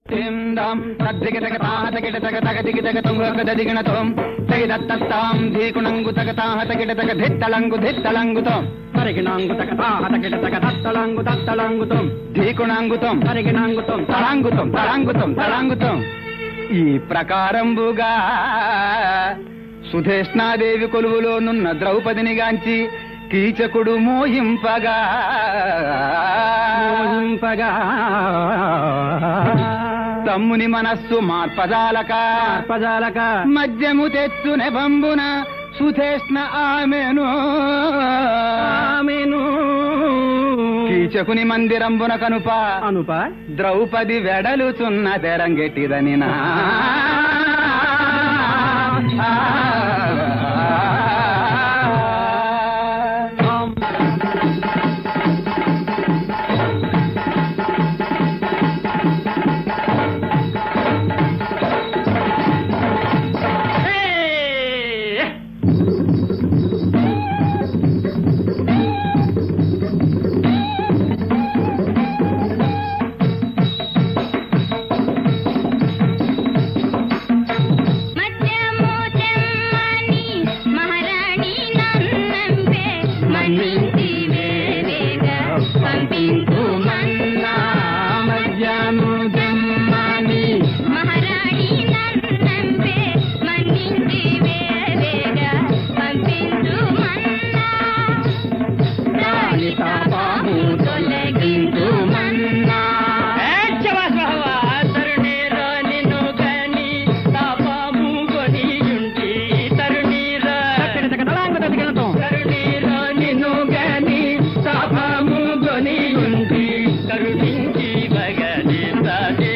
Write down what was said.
దిందాం తద్దిగతగ తాహతగిట తగ తగ దిగితగ తుంగక దిగిణతం తగిదత్తాం ధీకుణంగు తగ తాహతగిట తగ ధిత్తలంగు ధిత్తలంగుతం పరిగిణాంగుతక తాహతకిట తక తత్తలాంగు తత్తలాంగుతం ధీకుణంగుతం పరిగిణాంగుతం తళంగుతం తళంగుతం తళంగుతం ఈ ప్రకారంబుగా సుధేష్ణాదేవి కొలువులోనున్న ద్రౌపదిని గాంచి కీచకుడు మోహింపగా మోహింపగా తమ్ముని మనస్సు మార్పజాలక పజాలక మద్యము తెచ్చు నెబంబున సుధేష్ణ ఆమెను ఆమెను కీచకుని మందిరంబున కనుప అనుప ద్రౌపది వెడలుచున్న తెరంగెట్టిదని నా మధ్యము చెమ్మని మహారాణి నన్నంపే మన్నించి వేవేగా పంపించు మన్నా మధ్యము జమ్మని మహారాణి నన్నంపే మన్నించి వేవేగా పంపించు మన్నా రాణి తాపము తొలగించు మన్నా తక్కిట తక తలాంగు తదిగిణతం కరుణించి భగని